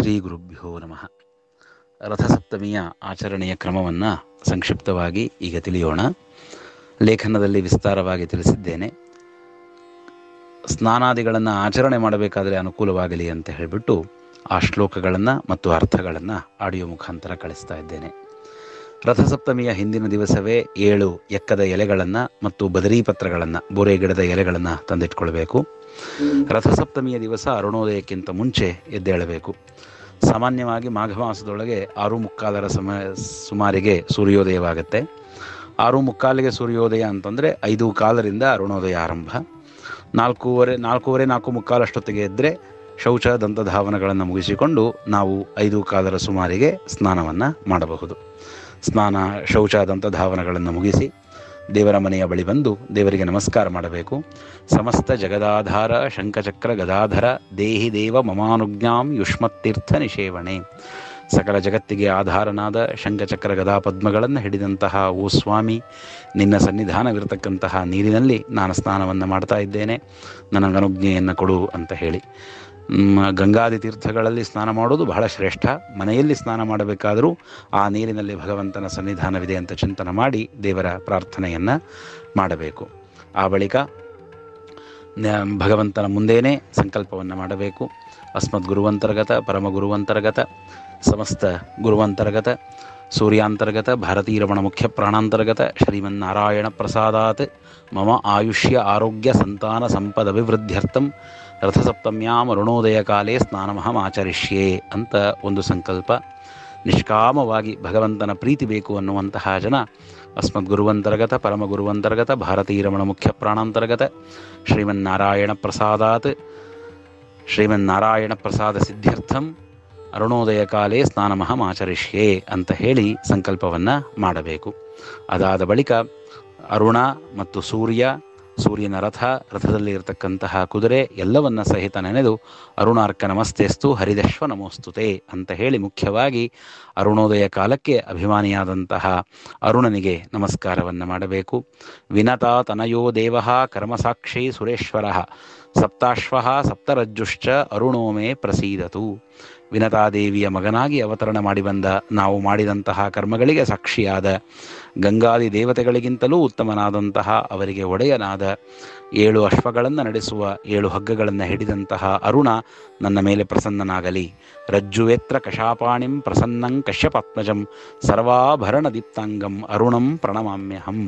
ಶ್ರೀ ಗುರುಭ್ಯೋ ನಮಃ ರಥಸಪ್ತಮಿಯ ಆಚರಣೆಯ ಕ್ರಮವನ್ನು ಸಂಕ್ಷಿಪ್ತವಾಗಿ ಈಗ ತಿಳಿಯೋಣ ಲೇಖನದಲ್ಲಿ ವಿಸ್ತಾರವಾಗಿ ತಿಳಿಸಿದ್ದೇನೆ ಸ್ನಾನಾದಿಗಳನ್ನು ಆಚರಣೆ ಮಾಡಬೇಕಾದರೆ ಅನುಕೂಲವಾಗಲಿ ಅಂತ ಹೇಳಿಬಿಟ್ಟು ಆ ಶ್ಲೋಕಗಳನ್ನು ಮತ್ತು ಅರ್ಥಗಳನ್ನು ಆಡಿಯೋ ಮುಖಾಂತರ ಕಳಿಸ್ತಾ ಇದ್ದೇನೆ ರಥಸಪ್ತಮಿಯ ಹಿಂದಿನ ದಿವಸವೇ ಏಳು ಎಕ್ಕದ ಎಲೆಗಳನ್ನು ಮತ್ತು ಬದರಿ ಪತ್ರಗಳನ್ನು ಬೋರೆ ಗಿಡದ ಎಲೆಗಳನ್ನು ತಂದಿಟ್ಕೊಳ್ಬೇಕು ರಥಸಪ್ತಮಿಯ ದಿವಸ ಅರುಣೋದಯಕ್ಕಿಂತ ಮುಂಚೆ ಎದ್ದೇಳಬೇಕು ಸಾಮಾನ್ಯವಾಗಿ ಮಾಘ ಮಾಸದೊಳಗೆ ಆರು ಮುಕ್ಕಾಲರ ಸಮ ಸುಮಾರಿಗೆ ಸೂರ್ಯೋದಯವಾಗುತ್ತೆ ಆರು ಮುಕ್ಕಾಲಿಗೆ ಸೂರ್ಯೋದಯ ಅಂತಂದರೆ ಐದು ಕಾಲರಿಂದ ಅರುಣೋದಯ ಆರಂಭ ನಾಲ್ಕೂವರೆ ನಾಲ್ಕೂವರೆ ನಾಲ್ಕು ಮುಕ್ಕಾಲಷ್ಟೊತ್ತಿಗೆ ಎದ್ದರೆ ಶೌಚ ದಂತಧಾವನಗಳನ್ನು ಮುಗಿಸಿಕೊಂಡು ನಾವು ಐದು ಕಾಲರ ಸುಮಾರಿಗೆ ಸ್ನಾನವನ್ನು ಮಾಡಬಹುದು ಸ್ನಾನ ಶೌಚ ದಂತಧಾವನಗಳನ್ನು ಮುಗಿಸಿ ದೇವರ ಮನೆಯ ಬಳಿ ಬಂದು ದೇವರಿಗೆ ನಮಸ್ಕಾರ ಮಾಡಬೇಕು ಸಮಸ್ತ ಜಗದಾಧಾರ ಶಂಖಚಕ್ರ ಗದಾಧರ ದೇಹಿ ದೇವ ಮಮಾನುಜ್ಞಾಂ ಯುಷ್ಮತ್ತೀರ್ಥ ನಿಷೇವಣೆ ಸಕಲ ಜಗತ್ತಿಗೆ ಆಧಾರನಾದ ಶಂಖಚಕ್ರ ಗದಾ ಪದ್ಮಗಳನ್ನು ಹಿಡಿದಂತಹ ಓ ಸ್ವಾಮಿ ನಿನ್ನ ಸನ್ನಿಧಾನವಿರತಕ್ಕಂತಹ ನೀರಿನಲ್ಲಿ ನಾನು ಸ್ನಾನವನ್ನು ಮಾಡ್ತಾ ಇದ್ದೇನೆ ನನಗನುಜ್ಞೆಯನ್ನು ಕೊಡು ಅಂತ ಹೇಳಿ ಗಂಗಾದಿ ತೀರ್ಥಗಳಲ್ಲಿ ಸ್ನಾನ ಮಾಡೋದು ಬಹಳ ಶ್ರೇಷ್ಠ ಮನೆಯಲ್ಲಿ ಸ್ನಾನ ಮಾಡಬೇಕಾದರೂ ಆ ನೀರಿನಲ್ಲಿ ಭಗವಂತನ ಸನ್ನಿಧಾನವಿದೆ ಅಂತ ಚಿಂತನೆ ಮಾಡಿ ದೇವರ ಪ್ರಾರ್ಥನೆಯನ್ನು ಮಾಡಬೇಕು ಆ ಬಳಿಕ ಭಗವಂತನ ಮುಂದೇನೆ ಸಂಕಲ್ಪವನ್ನು ಮಾಡಬೇಕು ಅಸ್ಮದ್ ಗುರುವಂತರ್ಗತ ಪರಮ ಗುರುವಂತರ್ಗತ ಸಮಸ್ತ ಗುರುವಂತರ್ಗತ ಸೂರ್ಯಾಂತರ್ಗತ ಭಾರತೀರಮಣ ಮುಖ್ಯ ಪ್ರಾಣಾಂತರ್ಗತ ಶ್ರೀಮನ್ನಾರಾಯಣ ಪ್ರಸಾದಾತ್ ಮಮ ಆಯುಷ್ಯ ಆರೋಗ್ಯ ಸಂತಾನ ಸಂಪದ ಅಭಿವೃದ್ಧ್ಯರ್ಥಂ ರಥಸಪ್ತಮ್ಯಾಂ ಅರುಣೋದಯ ಕಾಲೇ ಸ್ನಾನಮಹಂ ಆಚರಿಷ್ಯೆ ಅಂತ ಒಂದು ಸಂಕಲ್ಪ ನಿಷ್ಕಾಮವಾಗಿ ಭಗವಂತನ ಪ್ರೀತಿ ಬೇಕು ಅನ್ನುವಂತಹ ಜನ ಅಸ್ಮದ್ ಗುರುವಂತರ್ಗತ ಪರಮ ಗುರುವಂತರ್ಗತ ಭಾರತೀರಮಣ ಮುಖ್ಯ ಪ್ರಾಣಾಂತರ್ಗತ ಶ್ರೀಮನ್ನಾರಾಯಣ ಪ್ರಸಾದಾತ್ ಶ್ರೀಮನ್ನಾರಾಯಣ ಪ್ರಸಾದ ಸಿದ್ಧ್ಯರ್ಥಂ ಅರುಣೋದಯ ಕಾಲೇ ಸ್ನಾನಮಹಂ ಆಚರಿಷ್ಯೆ ಅಂತ ಹೇಳಿ ಸಂಕಲ್ಪವನ್ನು ಮಾಡಬೇಕು ಅದಾದ ಬಳಿಕ ಅರುಣ ಮತ್ತು ಸೂರ್ಯ ಸೂರ್ಯನ ರಥ ರಥದಲ್ಲಿ ಇರತಕ್ಕಂತಹ ಕುದುರೆ ಎಲ್ಲವನ್ನ ಸಹಿತ ನೆನೆದು ಅರುಣಾರ್ಕ ನಮಸ್ತೆಸ್ತು ಹರಿದಶ್ವ ನಮೋಸ್ತುತೆ ಅಂತ ಹೇಳಿ ಮುಖ್ಯವಾಗಿ ಅರುಣೋದಯ ಕಾಲಕ್ಕೆ ಅಭಿಮಾನಿಯಾದಂತಹ ಅರುಣನಿಗೆ ನಮಸ್ಕಾರವನ್ನು ಮಾಡಬೇಕು ವಿನತಾ ತನಯೋ ದೇವ ಕರ್ಮಸಾಕ್ಷಿ ಸುರೇಶ್ವರ ಸಪ್ತಾಶ್ವ ಸಪ್ತರಜ್ಜುಶ್ಚ ಅರುಣೋಮೆ ಪ್ರಸೀದತು ವಿನತಾದೇವಿಯ ಮಗನಾಗಿ ಅವತರಣ ಮಾಡಿ ಬಂದ ನಾವು ಮಾಡಿದಂತಹ ಕರ್ಮಗಳಿಗೆ ಸಾಕ್ಷಿಯಾದ ಗಂಗಾದಿ ದೇವತೆಗಳಿಗಿಂತಲೂ ಉತ್ತಮನಾದಂತಹ ಅವರಿಗೆ ಒಡೆಯನಾದ ಏಳು ಅಶ್ವಗಳನ್ನು ನಡೆಸುವ ಏಳು ಹಗ್ಗಗಳನ್ನು ಹಿಡಿದಂತಹ ಅರುಣ ನನ್ನ ಮೇಲೆ ಪ್ರಸನ್ನನಾಗಲಿ ರಜ್ಜುವೇತ್ರ ಕಶಾಪಾಣಿಂ ಪ್ರಸನ್ನಂ ಕಶ್ಯಪಾತ್ಮಜಂ ಸರ್ವಾಭರಣ ದೀಪ್ತಾಂಗಂ ಅರುಣಂ ಪ್ರಣಮಾಮ್ಯಹಂ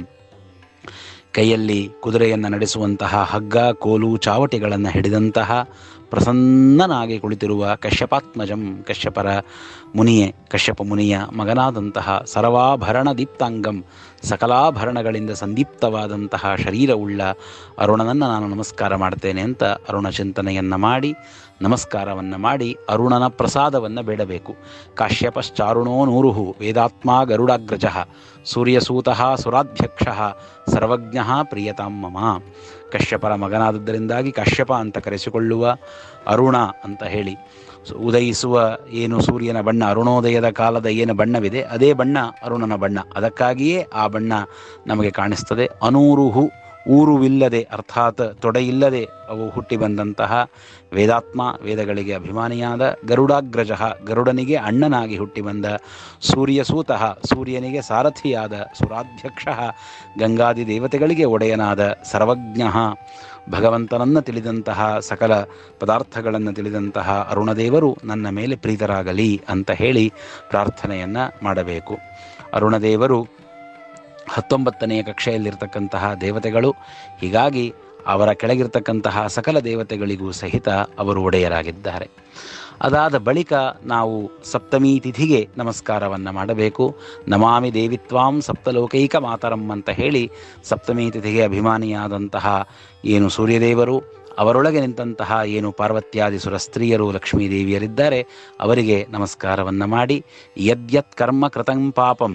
ಕೈಯಲ್ಲಿ ಕುದುರೆಯನ್ನು ನಡೆಸುವಂತಹ ಹಗ್ಗ ಕೋಲು ಚಾವಟಿಗಳನ್ನು ಹಿಡಿದಂತಹ ಪ್ರಸನ್ನನಾಗಿ ಕುಳಿತಿರುವ ಕಶ್ಯಪಾತ್ಮಜಂ ಕಶ್ಯಪರ ಮುನಿಯೇ ಕಶ್ಯಪ ಮುನಿಯ ಮಗನಾದಂತಹ ಸರ್ವಾಭರಣ ದೀಪ್ತಾಂಗಂ ಸಕಲಾಭರಣಗಳಿಂದ ಸಂದೀಪ್ತವಾದಂತಹ ಶರೀರವುಳ್ಳ ಅರುಣನನ್ನು ನಾನು ನಮಸ್ಕಾರ ಮಾಡ್ತೇನೆ ಅಂತ ಅರುಣ ಚಿಂತನೆಯನ್ನು ಮಾಡಿ ನಮಸ್ಕಾರವನ್ನು ಮಾಡಿ ಅರುಣನ ಪ್ರಸಾದವನ್ನು ಬೇಡಬೇಕು ಕಾಶ್ಯಪಶ್ಚಾರುಣೋ ನೂರುಹು ವೇದಾತ್ಮ ಗರುಡಾಗ್ರಜ ಸೂರ್ಯಸೂತಃ ಸುರಾಧ್ಯಕ್ಷ ಸರ್ವಜ್ಞ ಪ್ರಿಯತಾಂ ಮಮ ಕಶ್ಯಪರ ಮಗನಾದದ್ದರಿಂದಾಗಿ ಕಶ್ಯಪ ಅಂತ ಕರೆಸಿಕೊಳ್ಳುವ ಅರುಣ ಅಂತ ಹೇಳಿ ಉದಯಿಸುವ ಏನು ಸೂರ್ಯನ ಬಣ್ಣ ಅರುಣೋದಯದ ಕಾಲದ ಏನು ಬಣ್ಣವಿದೆ ಅದೇ ಬಣ್ಣ ಅರುಣನ ಬಣ್ಣ ಅದಕ್ಕಾಗಿಯೇ ಆ ಬಣ್ಣ ನಮಗೆ ಕಾಣಿಸ್ತದೆ ಅನೂರುಹು ಊರುವಿಲ್ಲದೆ ಅರ್ಥಾತ್ ತೊಡೆಯಿಲ್ಲದೆ ಅವು ಹುಟ್ಟಿ ಬಂದಂತಹ ವೇದಾತ್ಮ ವೇದಗಳಿಗೆ ಅಭಿಮಾನಿಯಾದ ಗರುಡಾಗ್ರಜ ಗರುಡನಿಗೆ ಅಣ್ಣನಾಗಿ ಹುಟ್ಟಿ ಬಂದ ಸೂರ್ಯಸೂತಃ ಸೂರ್ಯನಿಗೆ ಸಾರಥಿಯಾದ ಸುರಾಧ್ಯಕ್ಷ ಗಂಗಾದಿ ದೇವತೆಗಳಿಗೆ ಒಡೆಯನಾದ ಸರ್ವಜ್ಞ ಭಗವಂತನನ್ನು ತಿಳಿದಂತಹ ಸಕಲ ಪದಾರ್ಥಗಳನ್ನು ತಿಳಿದಂತಹ ಅರುಣದೇವರು ನನ್ನ ಮೇಲೆ ಪ್ರೀತರಾಗಲಿ ಅಂತ ಹೇಳಿ ಪ್ರಾರ್ಥನೆಯನ್ನು ಮಾಡಬೇಕು ಅರುಣದೇವರು ಹತ್ತೊಂಬತ್ತನೆಯ ಕಕ್ಷೆಯಲ್ಲಿರ್ತಕ್ಕಂತಹ ದೇವತೆಗಳು ಹೀಗಾಗಿ ಅವರ ಕೆಳಗಿರ್ತಕ್ಕಂತಹ ಸಕಲ ದೇವತೆಗಳಿಗೂ ಸಹಿತ ಅವರು ಒಡೆಯರಾಗಿದ್ದಾರೆ ಅದಾದ ಬಳಿಕ ನಾವು ಸಪ್ತಮಿ ತಿಥಿಗೆ ನಮಸ್ಕಾರವನ್ನು ಮಾಡಬೇಕು ನಮಾಮಿ ದೇವಿತ್ವಾಂ ಸಪ್ತಲೋಕೈಕ ಮಾತರಂ ಅಂತ ಹೇಳಿ ಸಪ್ತಮಿ ತಿಥಿಗೆ ಅಭಿಮಾನಿಯಾದಂತಹ ಏನು ಸೂರ್ಯದೇವರು ಅವರೊಳಗೆ ನಿಂತಹ ಏನು ಪಾರ್ವತ್ಯಾದಿ ಸುರ ಸ್ತ್ರೀಯರು ಲಕ್ಷ್ಮೀದೇವಿಯರಿದ್ದಾರೆ ಅವರಿಗೆ ನಮಸ್ಕಾರವನ್ನು ಮಾಡಿ ಯದ್ಯತ್ ಕರ್ಮ ಕೃತಂ ಪಾಪಂ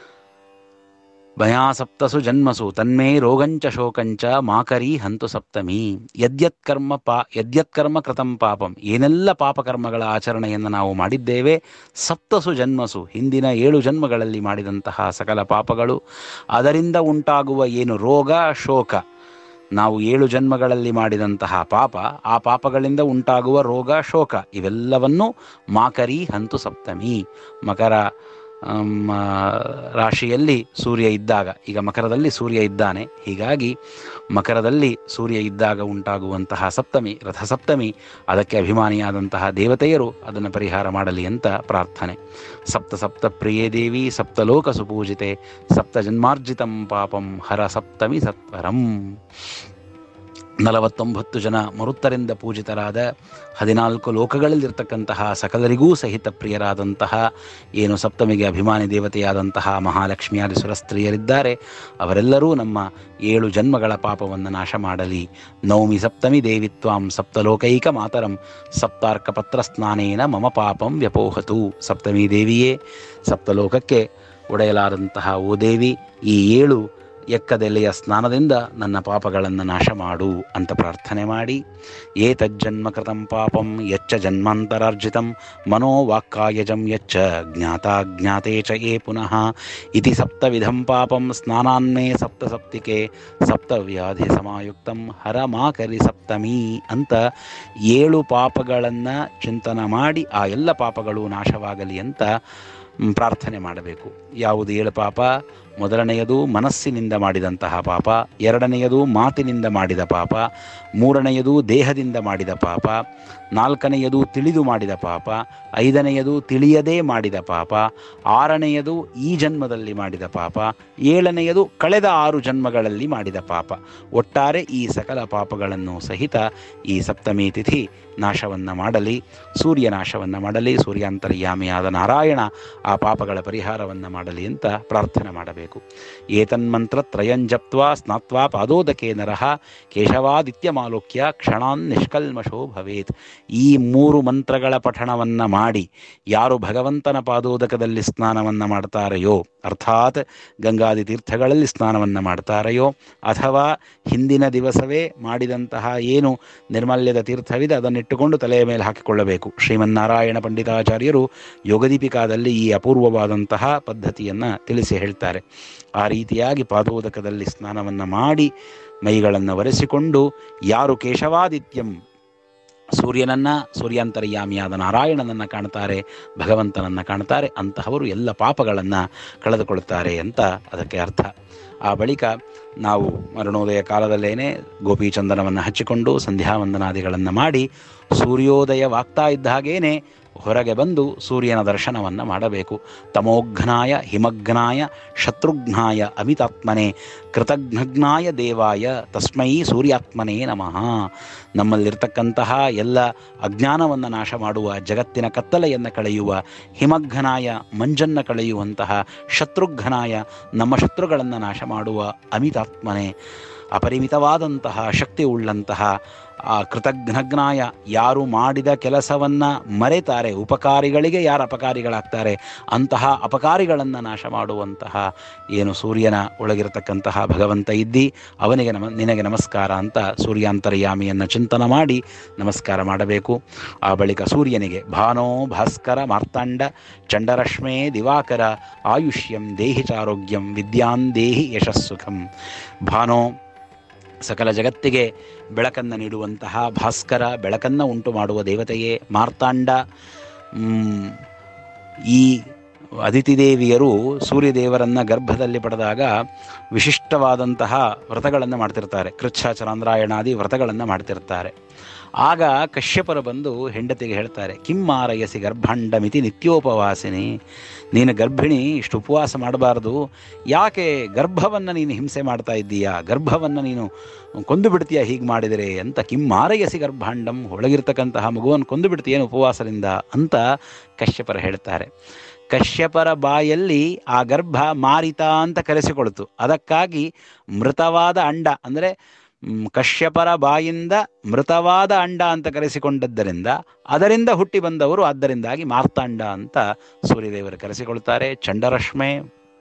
ಭಯಾ ಸಪ್ತಸು ಜನ್ಮಸು ತನ್ಮೇ ರೋಗಂಚ ಶೋಕಂಚ ಮಾಕರಿ ಹಂತು ಸಪ್ತಮಿ ಯದ್ಯತ್ ಕರ್ಮ ಪಾ ಯದ್ಯತ್ ಕರ್ಮ ಕೃತಂ ಪಾಪಂ ಏನೆಲ್ಲ ಪಾಪಕರ್ಮಗಳ ಆಚರಣೆಯನ್ನು ನಾವು ಮಾಡಿದ್ದೇವೆ ಸಪ್ತಸು ಜನ್ಮಸು ಹಿಂದಿನ ಏಳು ಜನ್ಮಗಳಲ್ಲಿ ಮಾಡಿದಂತಹ ಸಕಲ ಪಾಪಗಳು ಅದರಿಂದ ಉಂಟಾಗುವ ಏನು ರೋಗ ಶೋಕ ನಾವು ಏಳು ಜನ್ಮಗಳಲ್ಲಿ ಮಾಡಿದಂತಹ ಪಾಪ ಆ ಪಾಪಗಳಿಂದ ಉಂಟಾಗುವ ರೋಗ ಶೋಕ ಇವೆಲ್ಲವನ್ನು ಮಾಕರಿ ಹಂತು ಸಪ್ತಮಿ ಮಕರ ಆಮ್, ಆ, ರಾಶಿಯಲ್ಲಿ ಸೂರ್ಯ ಇದ್ದಾಗ ಈಗ ಮಕರದಲ್ಲಿ ಸೂರ್ಯ ಇದ್ದಾನೆ ಹೀಗಾಗಿ ಮಕರದಲ್ಲಿ ಸೂರ್ಯ ಇದ್ದಾಗ ಉಂಟಾಗುವಂತಹ ಸಪ್ತಮಿ ರಥಸಪ್ತಮಿ ಅದಕ್ಕೆ ಅಭಿಮಾನಿಯಾದಂತಹ ದೇವತೆಯರು ಅದನ್ನು ಪರಿಹಾರ ಮಾಡಲಿ ಅಂತ ಪ್ರಾರ್ಥನೆ ಸಪ್ತ ಸಪ್ತ ಪ್ರಿಯೇ ದೇವಿ ಸಪ್ತಲೋಕ ಸುಪೂಜಿತೆ ಸಪ್ತ ಜನ್ಮಾರ್ಜಿತಂ ಪಾಪಂ ಹರ ಸಪ್ತಮಿ ಸತ್ವರಂ ನಲವತ್ತೊಂಬತ್ತು ಜನ ಮರುತ್ತರಿಂದ ಪೂಜಿತರಾದ ಹದಿನಾಲ್ಕು ಲೋಕಗಳಲ್ಲಿರ್ತಕ್ಕಂತಹ ಸಕಲರಿಗೂ ಸಹಿತ ಪ್ರಿಯರಾದಂತಹ ಏನು ಸಪ್ತಮಿಗೆ ಅಭಿಮಾನಿ ದೇವತೆಯಾದಂತಹ ಮಹಾಲಕ್ಷ್ಮಿಯಾದಿ ಸುರಸ್ತ್ರೀಯರಿದ್ದಾರೆ ಅವರೆಲ್ಲರೂ ನಮ್ಮ ಏಳು ಜನ್ಮಗಳ ಪಾಪವನ್ನು ನಾಶ ಮಾಡಲಿ ನೌಮಿ ಸಪ್ತಮಿ ದೇವಿತ್ವಾಂ ಸಪ್ತಲೋಕೈಕ ಮಾತರಂ ಸಪ್ತಾರ್ಕ ಪತ್ರ ಸ್ನಾನೇನ ಮಮ ಪಾಪಂ ವ್ಯಪೋಹತು ಸಪ್ತಮಿ ದೇವಿಯೇ ಸಪ್ತಲೋಕಕ್ಕೆ ಒಡೆಯಲಾದಂತಹ ಓ ದೇವಿ ಈ ಏಳು ಎಕ್ಕದೆಲೆಯ ಸ್ನಾನದಿಂದ ನನ್ನ ಪಾಪಗಳನ್ನು ನಾಶ ಮಾಡು ಅಂತ ಪ್ರಾರ್ಥನೆ ಮಾಡಿ ಏತಜ್ಜನ್ಮ ಕೃತಂ ಪಾಪಂ ಯಚ್ಚ ಜನ್ಮಾಂತರಾರ್ಜಿತಂ ಮನೋವಾಕ್ಕಾಯಜಂ ಯಚ್ಚ ಜ್ಞಾತಾಜ್ಞಾತೆ ಚ ಯೇ ಪುನಃ ಇತಿ ಸಪ್ತವಿಧಂ ಪಾಪಂ ಸ್ನಾನಾನ್ನೇ ಸಪ್ತಸಪ್ತಿಕೆ ಸಪ್ತವ್ಯಾಧಿ ಸಮಾಯುಕ್ತಂ ಹರ ಮಾಕರಿ ಸಪ್ತಮಿ ಅಂತ ಏಳು ಪಾಪಗಳನ್ನು ಚಿಂತನ ಮಾಡಿ ಆ ಎಲ್ಲ ಪಾಪಗಳು ನಾಶವಾಗಲಿ ಅಂತ ಮ್, ಪ್ರಾರ್ಥನೆ ಮಾಡಬೇಕು ಯಾವುದು ಏಳು ಪಾಪ ಮೊದಲನೆಯದು ಮನಸ್ಸಿನಿಂದ ಮಾಡಿದಂತಹ ಪಾಪ ಎರಡನೆಯದು ಮಾತಿನಿಂದ ಮಾಡಿದ ಪಾಪ ಮೂರನೆಯದು ದೇಹದಿಂದ ಮಾಡಿದ ಪಾಪ ನಾಲ್ಕನೆಯದು ತಿಳಿದು ಮಾಡಿದ ಪಾಪ ಐದನೆಯದು ತಿಳಿಯದೇ ಮಾಡಿದ ಪಾಪ ಆರನೆಯದು ಈ ಜನ್ಮದಲ್ಲಿ ಮಾಡಿದ ಪಾಪ ಏಳನೆಯದು ಕಳೆದ ಆರು ಜನ್ಮಗಳಲ್ಲಿ ಮಾಡಿದ ಪಾಪ ಒಟ್ಟಾರೆ ಈ ಸಕಲ ಪಾಪಗಳನ್ನು ಸಹಿತ ಈ ಸಪ್ತಮಿ ತಿಥಿ ನಾಶವನ್ನು ಮಾಡಲಿ ಸೂರ್ಯ ನಾಶವನ್ನು ಮಾಡಲಿ ಸೂರ್ಯಾಂತರ್ಯಾಮಿಯಾದ ನಾರಾಯಣ ಆ ಪಾಪಗಳ ಪರಿಹಾರವನ್ನು ಮಾಡಲಿ ಅಂತ ಪ್ರಾರ್ಥನೆ ಮಾಡಬೇಕು ಏತನ್ಮಂತ್ರ ತ್ರಯಂಜಪ್ತ್ವಾ ಸ್ನಾತ್ವಾ ಪಾದೋದಕೆ ನರಃ ಕೇಶವಾದಿತ್ಯಮಾಲೋಕ್ಯ ಕ್ಷಣಾನ್ ನಿಷ್ಕಲ್ಮಶೋ ಭವೇತ್ ಈ ಮೂರು ಮಂತ್ರಗಳ ಪಠಣವನ್ನು ಮಾಡಿ ಯಾರು ಭಗವಂತನ ಪಾದೋದಕದಲ್ಲಿ ಸ್ನಾನವನ್ನು ಮಾಡ್ತಾರೆಯೋ ಅರ್ಥಾತ್ ಗಂಗಾದಿ ತೀರ್ಥಗಳಲ್ಲಿ ಸ್ನಾನವನ್ನು ಮಾಡ್ತಾರೆಯೋ ಅಥವಾ ಹಿಂದಿನ ದಿವಸವೇ ಮಾಡಿದಂತಹ ಏನು ನಿರ್ಮಲ್ಯದ ತೀರ್ಥವಿದೆ ಅದನ್ನಿಟ್ಟುಕೊಂಡು ತಲೆಯ ಮೇಲೆ ಹಾಕಿಕೊಳ್ಳಬೇಕು ಶ್ರೀಮನ್ನಾರಾಯಣ ಪಂಡಿತಾಚಾರ್ಯರು ಯೋಗದೀಪಿಕಾದಲ್ಲಿ ಈ ಅಪೂರ್ವವಾದಂತಹ ಪದ್ಧತಿಯನ್ನು ತಿಳಿಸಿ ಹೇಳ್ತಾರೆ ಆ ರೀತಿಯಾಗಿ ಪಾದೋದಕದಲ್ಲಿ ಸ್ನಾನವನ್ನು ಮಾಡಿ ಮೈಗಳನ್ನು ಒರೆಸಿಕೊಂಡು ಯಾರು ಕೇಶವಾದಿತ್ಯಂ ಸೂರ್ಯನನ್ನ ಸೂರ್ಯಾಂತರ್ಯಾಮಿಯಾದ ನಾರಾಯಣನನ್ನು ಕಾಣ್ತಾರೆ ಭಗವಂತನನ್ನು ಕಾಣ್ತಾರೆ ಅಂತಹವರು ಎಲ್ಲ ಪಾಪಗಳನ್ನು ಕಳೆದುಕೊಳ್ಳುತ್ತಾರೆ ಅಂತ ಅದಕ್ಕೆ ಅರ್ಥ ಆ ಬಳಿಕ ನಾವು ಮರಣೋದಯ ಕಾಲದಲ್ಲೇನೆ ಗೋಪೀಚಂದನವನ್ನು ಹಚ್ಚಿಕೊಂಡು ಸಂಧ್ಯಾವಂದನಾದಿಗಳನ್ನು ಮಾಡಿ ಸೂರ್ಯೋದಯವಾಗ್ತಾ ಇದ್ದ ಹಾಗೇನೆ ಹೊರಗೆ ಬಂದು ಸೂರ್ಯನ ದರ್ಶನವನ್ನು ಮಾಡಬೇಕು ತಮೋಘ್ನಾಯ ಹಿಮಘ್ನಾಯ ಶತ್ರುಘ್ನಾಯ ಅಮಿತಾತ್ಮನೆ ಕೃತಘ್ನಘ್ನಾಯ ದೇವಾಯ ತಸ್ಮೈ ಸೂರ್ಯಾತ್ಮನೇ ನಮಃ ನಮ್ಮಲ್ಲಿರ್ತಕ್ಕಂತಹ ಎಲ್ಲ ಅಜ್ಞಾನವನ್ನು ನಾಶ ಮಾಡುವ ಜಗತ್ತಿನ ಕತ್ತಲೆಯನ್ನು ಕಳೆಯುವ ಹಿಮಘ್ನಾಯ ಮಂಜನ್ನು ಕಳೆಯುವಂತಹ ಶತ್ರುಘ್ನಾಯ ನಮ್ಮ ಶತ್ರುಗಳನ್ನು ನಾಶ ಮಾಡುವ ಅಮಿತಾತ್ಮನೆ ಅಪರಿಮಿತವಾದಂತಹ ಶಕ್ತಿ ಉಳ್ಳಂತಹ ಆ ಕೃತಜ್ಞಜ್ಞಾಯ ಯಾರು ಮಾಡಿದ ಕೆಲಸವನ್ನು ಮರೆತಾರೆ ಉಪಕಾರಿಗಳಿಗೆ ಯಾರು ಅಪಕಾರಿಗಳಾಗ್ತಾರೆ ಅಂತಹ ಅಪಕಾರಿಗಳನ್ನು ನಾಶ ಮಾಡುವಂತಹ ಏನು ಸೂರ್ಯನ ಒಳಗಿರತಕ್ಕಂತಹ ಭಗವಂತ ಇದ್ದಿ ಅವನಿಗೆ ನಮ ನಿನಗೆ ನಮಸ್ಕಾರ ಅಂತ ಸೂರ್ಯಾಂತರ್ಯಾಮಿಯನ್ನು ಚಿಂತನ ಮಾಡಿ ನಮಸ್ಕಾರ ಮಾಡಬೇಕು ಆ ಬಳಿಕ ಸೂರ್ಯನಿಗೆ ಭಾನೋ ಭಾಸ್ಕರ ಮಾರ್ತಾಂಡ ಚಂಡರಶ್ಮೇ ದಿವಾಕರ ಆಯುಷ್ಯಂ ದೇಹಿ ಚಾರೋಗ್ಯಂ ವಿದ್ಯಾನ್ ದೇಹಿ ಯಶಸ್ಸುಖಂ ಭಾನೋ ಸಕಲ ಜಗತ್ತಿಗೆ ಬೆಳಕನ್ನು ನೀಡುವಂತಹ ಭಾಸ್ಕರ ಬೆಳಕನ್ನು ಉಂಟು ಮಾಡುವ ದೇವತೆಯೇ ಮಾರ್ತಾಂಡ ಮ್, ಈ ಅದಿತಿ ದೇವಿಯರು ಸೂರ್ಯದೇವರನ್ನ ಗರ್ಭದಲ್ಲಿ ಪಡೆದಾಗ ವಿಶಿಷ್ಟವಾದಂತಹ ವ್ರತಗಳನ್ನು ಮಾಡ್ತಿರ್ತಾರೆ ಕೃಚ್ಛ ಚಂದ್ರಾಯಣಾದಿ ವ್ರತಗಳನ್ನು ಮಾಡ್ತಿರ್ತಾರೆ ಆಗ ಕಶ್ಯಪರು ಬಂದು ಹೆಂಡತಿಗೆ ಹೇಳ್ತಾರೆ ಕಿಮ್ಮಾರಯಸಿ ಗರ್ಭಾಂಡಮಿತಿ ನಿತ್ಯೋಪವಾಸಿನಿ ನೀನು ಗರ್ಭಿಣಿ ಇಷ್ಟು ಉಪವಾಸ ಮಾಡಬಾರ್ದು ಯಾಕೆ ಗರ್ಭವನ್ನು ನೀನು ಹಿಂಸೆ ಮಾಡ್ತಾ ಇದ್ದೀಯಾ ಗರ್ಭವನ್ನು ನೀನು ಕೊಂದು ಬಿಡ್ತೀಯ ಹೀಗೆ ಮಾಡಿದರೆ ಅಂತ ಕಿಮ್ಮಾರಯಸಿ ಗರ್ಭಾಂಡಂ ಒಳಗಿರ್ತಕ್ಕಂತಹ ಮಗುವನ್ನು ಕೊಂದು ಬಿಡ್ತೀಯೇನು ಉಪವಾಸದಿಂದ ಅಂತ ಕಶ್ಯಪರು ಹೇಳ್ತಾರೆ ಕಶ್ಯಪರ ಬಾಯಲ್ಲಿ ಆ ಗರ್ಭ ಮಾರಿತ ಅಂತ ಕರೆಸಿಕೊಳ್ತು ಅದಕ್ಕಾಗಿ ಮೃತವಾದ ಅಂಡ ಅಂದರೆ ಮ್, ಕಶ್ಯಪರ ಬಾಯಿಂದ ಮೃತವಾದ ಅಂಡ ಅಂತ ಕರೆಸಿಕೊಂಡದ್ದರಿಂದ ಅದರಿಂದ ಹುಟ್ಟಿ ಬಂದವರು ಆದ್ದರಿಂದಾಗಿ ಮಾರ್ತಾಂಡ ಅಂತ ಸೂರ್ಯದೇವರು ಕರೆಸಿಕೊಳ್ತಾರೆ ಚಂಡರಶ್ಮೆ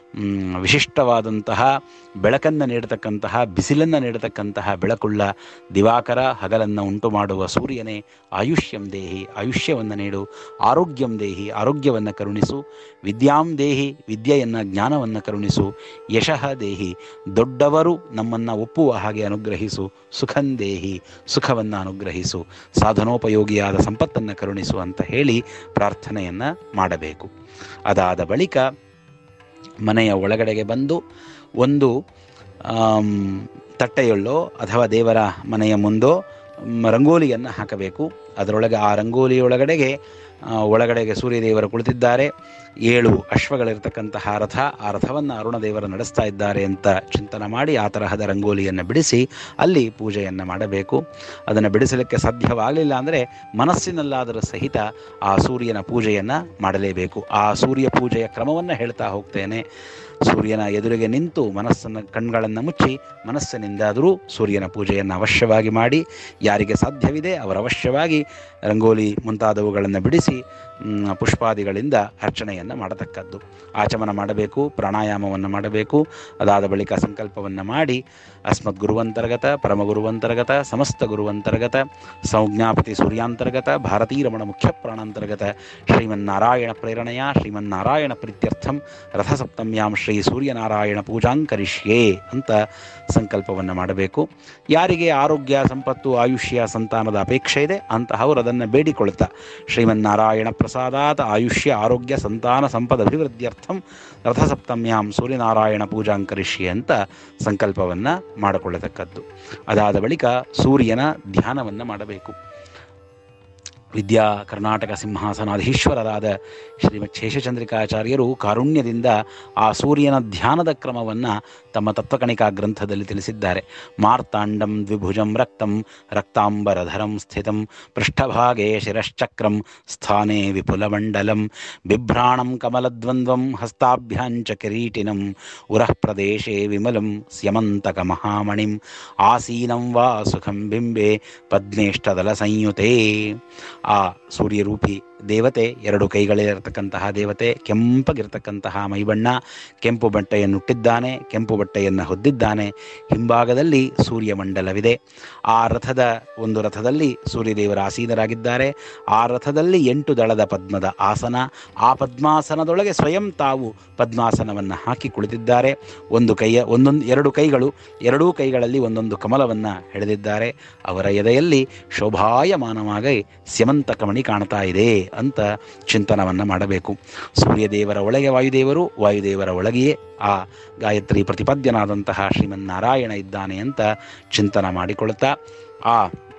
ಮ್, ವಿಶಿಷ್ಟವಾದಂತಹ ಬೆಳಕನ್ನು ನೀಡತಕ್ಕಂತಹ ಬಿಸಿಲನ್ನು ನೀಡತಕ್ಕಂತಹ ಬೆಳಕುಳ್ಳ ದಿವಾಕರ ಹಗಲನ್ನು ಉಂಟು ಮಾಡುವ ಸೂರ್ಯನೇ ಆಯುಷ್ಯಂ ದೇಹಿ ಆಯುಷ್ಯವನ್ನು ನೀಡು ಆರೋಗ್ಯಂ ದೇಹಿ ಆರೋಗ್ಯವನ್ನು ಕರುಣಿಸು ವಿದ್ಯಾಂ ದೇಹಿ ವಿದ್ಯೆಯನ್ನು ಜ್ಞಾನವನ್ನು ಕರುಣಿಸು ಯಶಃ ದೇಹಿ ದೊಡ್ಡವರು ನಮ್ಮನ್ನು ಒಪ್ಪುವ ಹಾಗೆ ಅನುಗ್ರಹಿಸು ಸುಖಂ ದೇಹಿ ಸುಖವನ್ನು ಅನುಗ್ರಹಿಸು ಸಾಧನೋಪಯೋಗಿಯಾದ ಸಂಪತ್ತನ್ನು ಕರುಣಿಸು ಅಂತ ಹೇಳಿ ಪ್ರಾರ್ಥನೆಯನ್ನು ಮಾಡಬೇಕು ಅದಾದ ಬಳಿಕ ಮನೆಯ ಒಳಗಡೆಗೆ ಬಂದು ಒಂದು ಆಮ್, ತಟ್ಟೆಯೊಳ್ಳೋ ಅಥವಾ ದೇವರ ಮನೆಯ ಮುಂದೋ ಮ್, ರಂಗೋಲಿಯನ್ನು ಹಾಕಬೇಕು ಅದರೊಳಗೆ ಆ ರಂಗೋಲಿಯೊಳಗಡೆಗೆ ಆ, ಒಳಗಡೆಗೆ ಸೂರ್ಯದೇವರು ಕುಳಿತಿದ್ದಾರೆ ಏಳು ಅಶ್ವಗಳಿರ್ತಕ್ಕಂತಹ ರಥ ಆ ರಥವನ್ನು ಅರುಣದೇವರು ನಡೆಸ್ತಾ ಇದ್ದಾರೆ ಅಂತ ಚಿಂತನೆ ಮಾಡಿ ಆ ತರಹದ ರಂಗೋಲಿಯನ್ನು ಬಿಡಿಸಿ ಅಲ್ಲಿ ಪೂಜೆಯನ್ನು ಮಾಡಬೇಕು ಅದನ್ನು ಬಿಡಿಸಲಿಕ್ಕೆ ಸಾಧ್ಯವಾಗಲಿಲ್ಲ ಅಂದರೆ ಮನಸ್ಸಿನಲ್ಲಾದರೂ ಸಹಿತ ಆ ಸೂರ್ಯನ ಪೂಜೆಯನ್ನು ಮಾಡಲೇಬೇಕು ಆ ಸೂರ್ಯ ಪೂಜೆಯ ಕ್ರಮವನ್ನು ಹೇಳ್ತಾ ಹೋಗ್ತೇನೆ ಸೂರ್ಯನ ಎದುರಿಗೆ ನಿಂತು ಮನಸ್ಸನ್ನು ಕಣ್ಗಳನ್ನು ಮುಚ್ಚಿ ಮನಸ್ಸಿನಿಂದಾದರೂ ಸೂರ್ಯನ ಪೂಜೆಯನ್ನು ಅವಶ್ಯವಾಗಿ ಮಾಡಿ ಯಾರಿಗೆ ಸಾಧ್ಯವಿದೆ ಅವರು ಅವಶ್ಯವಾಗಿ ರಂಗೋಲಿ ಮುಂತಾದವುಗಳನ್ನು ಬಿಡಿಸಿ ಮ್, ಪುಷ್ಪಾದಿಗಳಿಂದ ಅರ್ಚನೆಯನ್ನು ಮಾಡತಕ್ಕದ್ದು ಆಚಮನ ಮಾಡಬೇಕು ಪ್ರಾಣಾಯಾಮವನ್ನು ಮಾಡಬೇಕು ಅದಾದ ಬಳಿಕ ಸಂಕಲ್ಪವನ್ನು ಮಾಡಿ ಅಸ್ಮದ್ ಗುರುವಂತರ್ಗತ ಪರಮಗುರುವಂತರ್ಗತ ಸಮಸ್ತ ಗುರುವಂತರ್ಗತ ಸಂಜ್ಞಾಪತಿ ಸೂರ್ಯಾಂತರ್ಗತ ಭಾರತೀರಮಣ ಮುಖ್ಯ ಪ್ರಾಣಾಂತರ್ಗತ ಶ್ರೀಮನ್ನಾರಾಯಣ ಪ್ರೇರಣೆಯ ಶ್ರೀಮನ್ನಾರಾಯಣ ಪ್ರೀತ್ಯರ್ಥಂ ರಥಸಪ್ತಮ್ಯಾಂ ಶ್ರೀ ಸೂರ್ಯನಾರಾಯಣ ಪೂಜಾಂಕರಿಷ್ಯೇ ಅಂತ ಸಂಕಲ್ಪವನ್ನು ಮಾಡಬೇಕು ಯಾರಿಗೆ ಆರೋಗ್ಯ ಸಂಪತ್ತು ಆಯುಷ್ಯ ಸಂತಾನದ ಅಪೇಕ್ಷೆ ಇದೆ ಅಂತಹವರು ಅದನ್ನು ಬೇಡಿಕೊಳ್ತಾ ಶ್ರೀಮನ್ನಾರಾಯಣ ಪ್ರಸಾದಾತ್ ಆಯುಷ್ಯ ಆರೋಗ್ಯ ಸಂತಾನ ಸಂಪದ ಅಭಿವೃದ್ಧ್ಯರ್ಥಂ ರಥಸಪ್ತಮ್ಯಾಂ ಸೂರ್ಯನಾರಾಯಣ ಪೂಜಾಂಕರಿಷ್ಯೆ ಅಂತ ಸಂಕಲ್ಪವನ್ನು ಮಾಡಿಕೊಳ್ಳತಕ್ಕದ್ದು ಅದಾದ ಬಳಿಕ ಸೂರ್ಯನ ಧ್ಯಾನವನ್ನು ಮಾಡಬೇಕು ವಿದ್ಯಾ ಕರ್ನಾಟಕ ಸಿಂಹಾಸನಾಧೀಶ್ವರರಾದ ಶ್ರೀಮತ್ ಶೇಷಚಂದ್ರಿಕಾಚಾರ್ಯರು ಕಾರುಣ್ಯದಿಂದ ಆ ಸೂರ್ಯನ ಧ್ಯಾನದ ಕ್ರಮವನ್ನು ತಮ್ಮ ತತ್ವಕಣಿಕಾ ಗ್ರಂಥದಲ್ಲಿ ತಿಳಿಸಿದ್ದಾರೆ ಮಾರ್ತಾಂಡಂ ದ್ವಿಭುಜಂ ರಕ್ತಂ ರಕ್ತಾಂಬರಧರಂ ಸ್ಥಿತಂ ಪೃಷ್ಠಭಾಗೆ ಶಿರಶ್ಚಕ್ರಂ ಸ್ಥಾನೇ ವಿಪುಲಮಂಡಲಂ ಬಿಭ್ರಾಣಂ ಕಮಲದ್ವಂದ್ವಂ ಹಸ್ತಾಭ್ಯಾಂಚ ಕಿರೀಟಿನಂ ಉರಃ ಪ್ರದೇಶೇ ವಿಮಲಂ ಸ್ಯಮಂತಕ ಮಹಾಮಣಿಂ ಆಸೀನಂ ವಾ ಸುಖಂ ಬಿಂಬೆ ಪದ್ಮೇಷ್ಟದಲ ಸಂಯುತೇ ಆ ಸೂರ್ಯರೂಪಿ ದೇವತೆ ಎರಡು ಕೈಗಳಿರತಕ್ಕಂತಹ ದೇವತೆ ಕೆಂಪಗಿರ್ತಕ್ಕಂತಹ ಮೈಬಣ್ಣ ಕೆಂಪು ಬಟ್ಟೆಯನ್ನುಟ್ಟಿದ್ದಾನೆ ಕೆಂಪು ಬಟ್ಟೆಯನ್ನು ಹೊದ್ದಿದ್ದಾನೆ ಹಿಂಭಾಗದಲ್ಲಿ ಸೂರ್ಯಮಂಡಲವಿದೆ ಆ ರಥದ ಒಂದು ರಥದಲ್ಲಿ ಸೂರ್ಯದೇವರ ಆಸೀನರಾಗಿದ್ದಾರೆ ಆ ರಥದಲ್ಲಿ ಎಂಟು ದಳದ ಪದ್ಮದ ಆಸನ ಆ ಪದ್ಮಾಸನದೊಳಗೆ ಸ್ವಯಂ ತಾವು ಪದ್ಮಾಸನವನ್ನು ಹಾಕಿ ಕುಳಿತಿದ್ದಾರೆ ಒಂದು ಕೈಯ ಒಂದೊಂದು ಎರಡು ಕೈಗಳು ಎರಡೂ ಕೈಗಳಲ್ಲಿ ಒಂದೊಂದು ಕಮಲವನ್ನು ಹಿಡಿದಿದ್ದಾರೆ ಅವರ ಎದೆಯಲ್ಲಿ ಶೋಭಾಯಮಾನವಾಗಿ ಸ್ಯಮಂತಕಮಣಿ ಕಾಣ್ತಾ ಇದೆ ಅಂತ ಚಿಂತನವನ್ನು ಮಾಡಬೇಕು ಸೂರ್ಯದೇವರ ಒಳಗೆ ವಾಯುದೇವರು ವಾಯುದೇವರ ಒಳಗೆಯೇ ಆ ಗಾಯತ್ರಿ ಪ್ರತಿಪದ್ಯನಾದಂತಹ ಶ್ರೀಮನ್ನಾರಾಯಣ ಇದ್ದಾನೆ ಅಂತ ಚಿಂತನ ಮಾಡಿಕೊಳ್ತಾ ಆ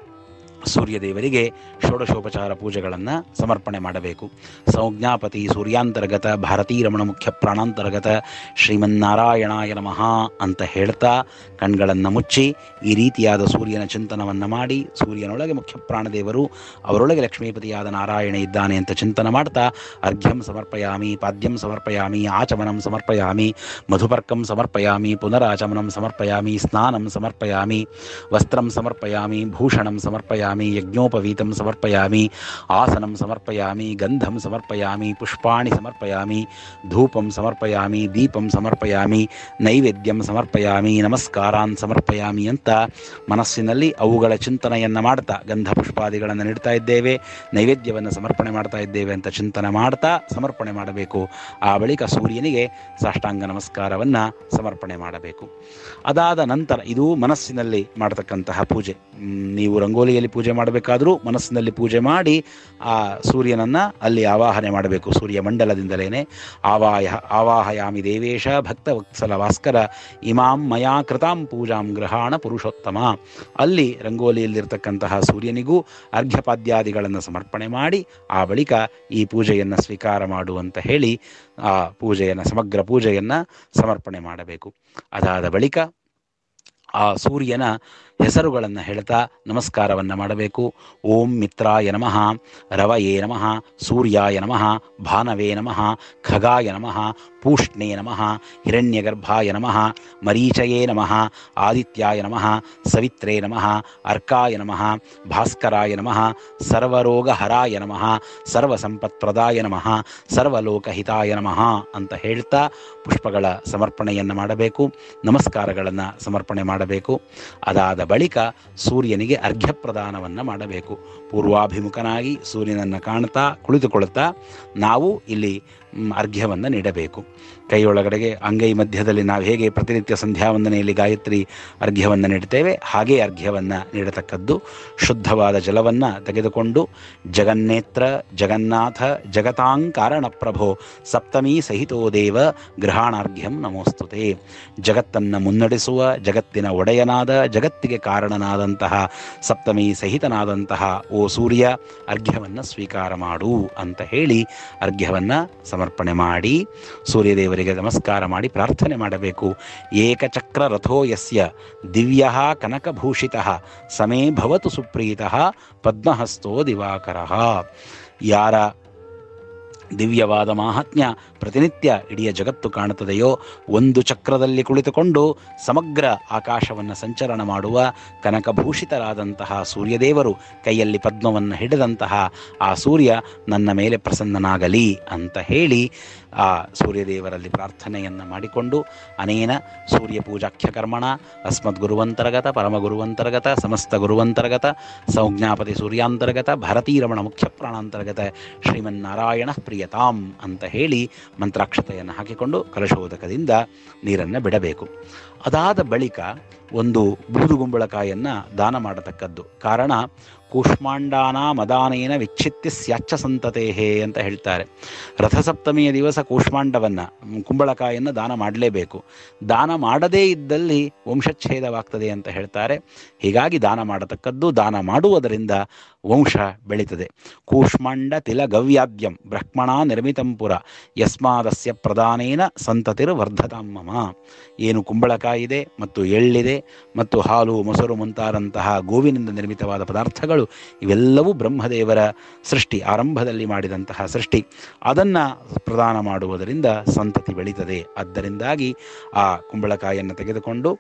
ಸೂರ್ಯದೇವರಿಗೆ ಷೋಡಶೋಪಚಾರ ಪೂಜೆಗಳನ್ನು ಸಮರ್ಪಣೆ ಮಾಡಬೇಕು ಸಂಜ್ಞಾಪತಿ ಸೂರ್ಯಾಂತರ್ಗತ ಭಾರತೀರಮಣ ಮುಖ್ಯ ಪ್ರಾಣಾಂತರ್ಗತ ಶ್ರೀಮನ್ನಾರಾಯಣಾಯ ನಮಃ ಅಂತ ಹೇಳ್ತಾ ಕಣ್ಗಳನ್ನು ಮುಚ್ಚಿ ಈ ರೀತಿಯಾದ ಸೂರ್ಯನ ಚಿಂತನವನ್ನು ಮಾಡಿ ಸೂರ್ಯನೊಳಗೆ ಮುಖ್ಯ ಪ್ರಾಣದೇವರು ಅವರೊಳಗೆ ಲಕ್ಷ್ಮೀಪತಿಯಾದ ನಾರಾಯಣ ಇದ್ದಾನೆ ಅಂತ ಚಿಂತನ ಮಾಡ್ತಾ ಅರ್ಘ್ಯಂ ಸಮರ್ಪಯಾಮಿ ಪಾದ್ಯಂ ಸಮರ್ಪಯಾಮಿ ಆಚಮನಂ ಸಮರ್ಪಯಾಮಿ ಮಧುಪರ್ಕಂ ಸಮರ್ಪಯಾಮಿ ಪುನರಾಚಮನಂ ಸಮರ್ಪಯಾಮಿ ಸ್ನಾನಂ ಸಮರ್ಪಯಾಮಿ ವಸ್ತ್ರಂ ಸಮರ್ಪಯಾಮಿ ಭೂಷಣಂ ಸಮರ್ಪಯಾಮಿ ಯಜ್ಞೋಪವೀತಂ ಸಮರ್ಪಯಾಮಿ ಆಸನಂ ಸಮರ್ಪಯಾಮಿ ಗಂಧಂ ಸಮರ್ಪಯಾಮಿ ಪುಷ್ಪಾಣಿ ಸಮರ್ಪಯಾಮಿ ಧೂಪಂ ಸಮರ್ಪಯಾಮಿ ದೀಪಂ ಸಮರ್ಪಯಾಮಿ ನೈವೇದ್ಯಂ ಸಮರ್ಪಯಾಮಿ ನಮಸ್ಕಾರಾನ್ ಸಮರ್ಪಯಾಮಿ ಅಂತ ಮನಸ್ಸಿನಲ್ಲಿ ಅವುಗಳ ಚಿಂತನೆಯನ್ನು ಮಾಡ್ತಾ ಗಂಧ ಪುಷ್ಪಾದಿಗಳನ್ನು ನೀಡ್ತಾ ಇದ್ದೇವೆ ನೈವೇದ್ಯವನ್ನು ಸಮರ್ಪಣೆ ಮಾಡ್ತಾ ಇದ್ದೇವೆ ಅಂತ ಚಿಂತನೆ ಮಾಡ್ತಾ ಸಮರ್ಪಣೆ ಮಾಡಬೇಕು ಆ ಬಳಿಕ ಸೂರ್ಯನಿಗೆ ಸಾಷ್ಟಾಂಗ ನಮಸ್ಕಾರವನ್ನು ಸಮರ್ಪಣೆ ಮಾಡಬೇಕು ಅದಾದ ನಂತರ ಇದು ಮನಸ್ಸಿನಲ್ಲಿ ಮಾಡತಕ್ಕಂತಹ ಪೂಜೆ ಮ್, ನೀವು ರಂಗೋಲಿಯಲ್ಲಿ ಪೂಜೆ ಮಾಡಬೇಕಾದರೂ ಮನಸ್ಸಿನಲ್ಲಿ ಪೂಜೆ ಮಾಡಿ ಆ ಸೂರ್ಯನನ್ನು ಅಲ್ಲಿ ಆವಾಹನೆ ಮಾಡಬೇಕು ಸೂರ್ಯ ಮಂಡಲದಿಂದಲೇ ಆವಾಯ ಆವಾಹಯಾಮಿ ದೇವೇಶ ಭಕ್ತವತ್ಸಲ ಭಾಸ್ಕರ ಇಮಾಂ ಮಯಾ ಕೃತಾಂ ಪೂಜಾಂ ಗ್ರಹಾಣ ಪುರುಷೋತ್ತಮ ಅಲ್ಲಿ ರಂಗೋಲಿಯಲ್ಲಿರ್ತಕ್ಕಂತಹ ಸೂರ್ಯನಿಗೂ ಅರ್ಘ್ಯಪಾದ್ಯಾದಿಗಳನ್ನು ಸಮರ್ಪಣೆ ಮಾಡಿ ಆ ಬಳಿಕ ಈ ಪೂಜೆಯನ್ನು ಸ್ವೀಕಾರ ಮಾಡು ಅಂತ ಹೇಳಿ ಆ ಪೂಜೆಯನ್ನು ಸಮಗ್ರ ಪೂಜೆಯನ್ನು ಸಮರ್ಪಣೆ ಮಾಡಬೇಕು ಅದಾದ ಬಳಿಕ ಆ ಸೂರ್ಯನ ಹೆಸರುಗಳನ್ನು ಹೇಳ್ತಾ ನಮಸ್ಕಾರವನ್ನು ಮಾಡಬೇಕು ಓಂ ಮಿತ್ರಾಯ ನಮಃ ರವಯೇ ನಮಃ ಸೂರ್ಯಾಯ ನಮಃ ಭಾನವೇ ನಮಃ ಖಗಾಯ ನಮಃ ಪೂಷ್ಣೇ ನಮಃ ಹಿರಣ್ಯಗರ್ಭಾಯ ನಮಃ ಮರೀಚಯೇ ನಮಃ ಆದಿತ್ಯಾಯ ನಮಃ ಸವಿತ್ರೇ ನಮಃ ಅರ್ಕಾಯ ನಮಃ ಭಾಸ್ಕರಾಯ ನಮಃ ಸರ್ವರೋಗಹರಾಯ ನಮಃ ಸರ್ವಸಂಪತ್ಪ್ರದಾಯ ನಮಃ ಸರ್ವಲೋಕಹಿತಾಯ ನಮಃ ಅಂತ ಹೇಳ್ತಾ ಪುಷ್ಪಗಳ ಸಮರ್ಪಣೆಯನ್ನು ಮಾಡಬೇಕು ನಮಸ್ಕಾರಗಳನ್ನು ಸಮರ್ಪಣೆ ಮಾಡಬೇಕು ಅದಾದ ಬಳಿಕ ಸೂರ್ಯನಿಗೆ ಅರ್ಘ್ಯ ಪ್ರದಾನವನ್ನು ಮಾಡಬೇಕು ಪೂರ್ವಾಭಿಮುಖನಾಗಿ ಸೂರ್ಯನನ್ನು ಕಾಣ್ತಾ ಕುಳಿತುಕೊಳ್ಳುತ್ತಾ ನಾವು ಇಲ್ಲಿ ಮ್, ಅರ್ಘ್ಯವನ್ನು ನೀಡಬೇಕು ಕೈಯೊಳಗಡೆಗೆ ಅಂಗೈ ಮಧ್ಯದಲ್ಲಿ ನಾವು ಹೇಗೆ ಪ್ರತಿನಿತ್ಯ ಸಂಧ್ಯಾ ವಂದನೆಯಲ್ಲಿ ಗಾಯತ್ರಿ ಅರ್ಘ್ಯವನ್ನು ನೀಡುತ್ತೇವೆ ಹಾಗೇ ಅರ್ಘ್ಯವನ್ನು ನೀಡತಕ್ಕದ್ದು ಶುದ್ಧವಾದ ಜಲವನ್ನು ತೆಗೆದುಕೊಂಡು ಜಗನ್ನೇತ್ರ ಜಗನ್ನಾಥ ಜಗತಾಂಕಾರಣ ಪ್ರಭೋ ಸಪ್ತಮೀ ಸಹಿತೋ ದೇವ ಗೃಹಾಣಾರ್ಘ್ಯಂ ನಮೋಸ್ತುತೆ ಜಗತ್ತನ್ನು ಮುನ್ನಡೆಸುವ ಜಗತ್ತಿನ ಒಡೆಯನಾದ ಜಗತ್ತಿಗೆ ಕಾರಣನಾದಂತಹ ಸಪ್ತಮಿ ಸಹಿತನಾದಂತಹ ಓ ಸೂರ್ಯ ಅರ್ಘ್ಯವನ್ನು ಸ್ವೀಕಾರ ಮಾಡು ಅಂತ ಹೇಳಿ ಅರ್ಘ್ಯವನ್ನು ಸಮರ್ಪಣೆ ಮಾಡಿ ಸೂರ್ಯದೇವರಿಗೆ ನಮಸ್ಕಾರ ಮಾಡಿ ಪ್ರಾರ್ಥನೆ ಮಾಡಬೇಕು ಏಕಚಕ್ರ ರಥೋ ಯಸ್ಯ ದಿವ್ಯ ಕನಕಭೂಷಿತ ಸಮೇ ಭವತು ಸುಪ್ರೀತ ಪದ್ಮಹಸ್ತೋ ದಿವಾಕರ ಯಾರ ದಿವ್ಯವಾದ ಮಾಹಾತ್ಮ್ಯ ಪ್ರತಿನಿತ್ಯ ಇಡೀ ಜಗತ್ತು ಕಾಣುತ್ತದೆಯೋ ಒಂದು ಚಕ್ರದಲ್ಲಿ ಕುಳಿತುಕೊಂಡು ಸಮಗ್ರ ಆಕಾಶವನ್ನು ಸಂಚರಣ ಮಾಡುವ ಕನಕಭೂಷಿತರಾದಂತಹ ಸೂರ್ಯದೇವರು ಕೈಯಲ್ಲಿ ಪದ್ಮವನ್ನು ಹಿಡಿದಂತಹ ಆ ಸೂರ್ಯ ನನ್ನ ಮೇಲೆ ಪ್ರಸನ್ನನಾಗಲಿ ಅಂತ ಹೇಳಿ ಆ ಸೂರ್ಯದೇವರಲ್ಲಿ ಪ್ರಾರ್ಥನೆಯನ್ನು ಮಾಡಿಕೊಂಡು ಅನೇನ ಸೂರ್ಯ ಪೂಜಾಖ್ಯ ಕರ್ಮಣ ಅಸ್ಮದ್ ಗುರುವಂತರ್ಗತ ಪರಮ ಗುರುವಂತರ್ಗತ ಸಮಸ್ತ ಗುರುವಂತರ್ಗತ ಸಂಜ್ಞಾಪತಿ ಸೂರ್ಯಾಂತರ್ಗತ ಭಾರತೀರಮಣ ಮುಖ್ಯ ಪ್ರಾಣಾಂತರ್ಗತ ಶ್ರೀಮನ್ನಾರಾಯಣ ಪ್ರಿಯತಾಂ ಅಂತ ಹೇಳಿ ಮಂತ್ರಾಕ್ಷತೆಯನ್ನು ಹಾಕಿಕೊಂಡು ಕಲಶೋದಕದಿಂದ ನೀರನ್ನು ಬಿಡಬೇಕು ಅದಾದ ಬಳಿಕ ಒಂದು ಬೂದುಗುಂಬಳಕಾಯನ್ನು ದಾನ ಮಾಡತಕ್ಕದ್ದು ಕಾರಣ ಕೂಷ್ಮಾಂಡಾನ ಮದಾನೇನ ವಿಚ್ಛಿತ್ಯ ಸ್ಯಾಚ್ಛ ಸಂತತೇಹೇ ಅಂತ ಹೇಳ್ತಾರೆ ರಥಸಪ್ತಮಿಯ ದಿವಸ ಕೂಷ್ಮಾಂಡವನ್ನು ಕುಂಬಳಕಾಯನ್ನು ದಾನ ಮಾಡಲೇಬೇಕು ದಾನ ಮಾಡದೇ ಇದ್ದಲ್ಲಿ ವಂಶಚ್ಛೇದವಾಗ್ತದೆ ಅಂತ ಹೇಳ್ತಾರೆ ಹೀಗಾಗಿ ದಾನ ಮಾಡತಕ್ಕದ್ದು ದಾನ ಮಾಡುವುದರಿಂದ ವಂಶ ಬೆಳೀತದೆ ಕೂಷ್ಮಾಂಡ ತಿಲ ಗವ್ಯಾದ್ಯಂ ಬ್ರಹ್ಮಣ ನಿರ್ಮಿತಂ ಪುರ ಯಸ್ಮಾದಸ್ಯ ಪ್ರಧಾನೇನ ಸಂತತಿರ್ ವರ್ಧತಾಂ ಮಮ ಏನು ಕುಂಬಳಕಾಯಿ ಇದೆ ಮತ್ತು ಎಳ್ಳಿದೆ ಮತ್ತು ಹಾಲು ಮೊಸರು ಮುಂತಾದಂತಹ ಗೋವಿನಿಂದ ನಿರ್ಮಿತವಾದ ಪದಾರ್ಥಗಳು ಇವೆಲ್ಲವೂ ಬ್ರಹ್ಮದೇವರ ಸೃಷ್ಟಿ ಆರಂಭದಲ್ಲಿ ಮಾಡಿದಂತಹ ಸೃಷ್ಟಿ ಅದನ್ನು ಪ್ರದಾನ ಮಾಡುವುದರಿಂದ ಸಂತತಿ ಬೆಳೀತದೆ ಆದ್ದರಿಂದಾಗಿ ಆ ಕುಂಬಳಕಾಯಿಯನ್ನು ತೆಗೆದುಕೊಂಡು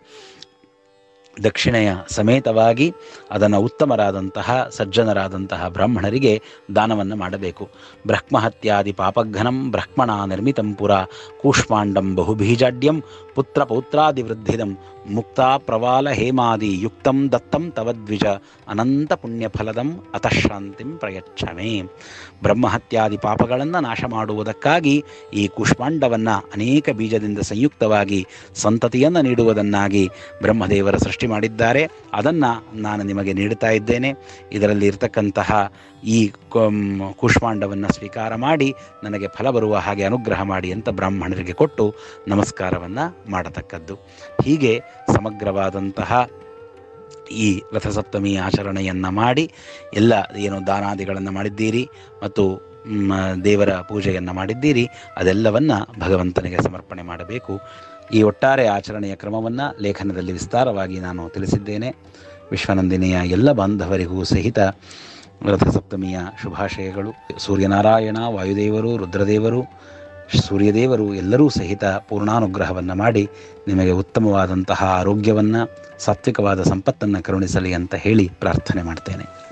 ದಕ್ಷಿಣೆಯ ಸಮೇತವಾಗಿ ಅದನ್ನು ಉತ್ತಮರಾದಂತಹ ಸಜ್ಜನರಾದಂತಹ ಬ್ರಾಹ್ಮಣರಿಗೆ ದಾನವನ್ನು ಮಾಡಬೇಕು ಬ್ರಹ್ಮಹತ್ಯಾದಿ ಪಾಪಘ್ನಂ ಬ್ರಹ್ಮಣ ನಿರ್ಮಿತಂ ಪುರ ಕೂಷ್ಮಾಂಡಂ ಬಹುಬೀಜಾಡ್ಯಂ ಪುತ್ರ ಪೌತ್ರಾದಿವೃದ್ಧಿದಂ ಮುಕ್ತಾ ಪ್ರವಾಲ ಹೇಮಾದಿ ಯುಕ್ತಂ ದತ್ತಂ ತವದ್ವಿಜ ಅನಂತ ಪುಣ್ಯಫಲದಂ ಅತಃಶಾಂತಿಂ ಪ್ರಯಚ್ಛಮೆ ಬ್ರಹ್ಮಹತ್ಯಾದಿ ಪಾಪಗಳನ್ನು ನಾಶ ಮಾಡುವುದಕ್ಕಾಗಿ ಈ ಕೂಷ್ಮಾಂಡವನ್ನು ಅನೇಕ ಬೀಜದಿಂದ ಸಂಯುಕ್ತವಾಗಿ ಸಂತತಿಯನ್ನು ನೀಡುವುದನ್ನಾಗಿ ಬ್ರಹ್ಮದೇವರ ಸೃಷ್ಟಿ ಮಾಡಿದ್ದಾರೆ ಅದನ್ನು ನಾನು ನಿಮಗೆ ನೀಡುತ್ತಾ ಇದ್ದೇನೆ ಇದರಲ್ಲಿ ಇರತಕ್ಕಂತಹ ಈ ಕೊಂ- ಕೂಷ್ಮಾಂಡವನ್ನು ಸ್ವೀಕಾರ ಮಾಡಿ ನನಗೆ ಫಲ ಬರುವ ಹಾಗೆ ಅನುಗ್ರಹ ಮಾಡಿ ಅಂತ ಬ್ರಾಹ್ಮಣರಿಗೆ ಕೊಟ್ಟು ನಮಸ್ಕಾರವನ್ನು ಮಾಡತಕ್ಕದ್ದು ಹೀಗೆ ಸಮಗ್ರವಾದಂತಹ ಈ ರಥಸಪ್ತಮಿ ಆಚರಣೆಯನ್ನು ಮಾಡಿ ಎಲ್ಲ ಏನು ದಾನಾದಿಗಳನ್ನು ಮಾಡಿದ್ದೀರಿ ಮತ್ತು ಮ್, ದೇವರ ಪೂಜೆಯನ್ನು ಮಾಡಿದ್ದೀರಿ ಅದೆಲ್ಲವನ್ನು ಭಗವಂತನಿಗೆ ಸಮರ್ಪಣೆ ಮಾಡಬೇಕು ಈ ಒಟ್ಟಾರೆ ಆಚರಣೆಯ ಕ್ರಮವನ್ನು ಲೇಖನದಲ್ಲಿ ವಿಸ್ತಾರವಾಗಿ ನಾನು ತಿಳಿಸಿದ್ದೇನೆ ವಿಶ್ವನಂದಿನಿಯ ಎಲ್ಲ ಬಾಂಧವರಿಗೂ ಸಹಿತ ರಥಸಪ್ತಮಿಯ ಶುಭಾಶಯಗಳು ಸೂರ್ಯನಾರಾಯಣ ವಾಯುದೇವರು ರುದ್ರದೇವರು ಸೂರ್ಯದೇವರು ಎಲ್ಲರೂ ಸಹಿತ ಪೂರ್ಣಾನುಗ್ರಹವನ್ನು ಮಾಡಿ ನಿಮಗೆ ಉತ್ತಮವಾದಂತಹ ಆರೋಗ್ಯವನ್ನು ಸಾತ್ವಿಕವಾದ ಸಂಪತ್ತನ್ನು ಕರುಣಿಸಲಿ ಅಂತ ಹೇಳಿ ಪ್ರಾರ್ಥನೆ ಮಾಡ್ತೇನೆ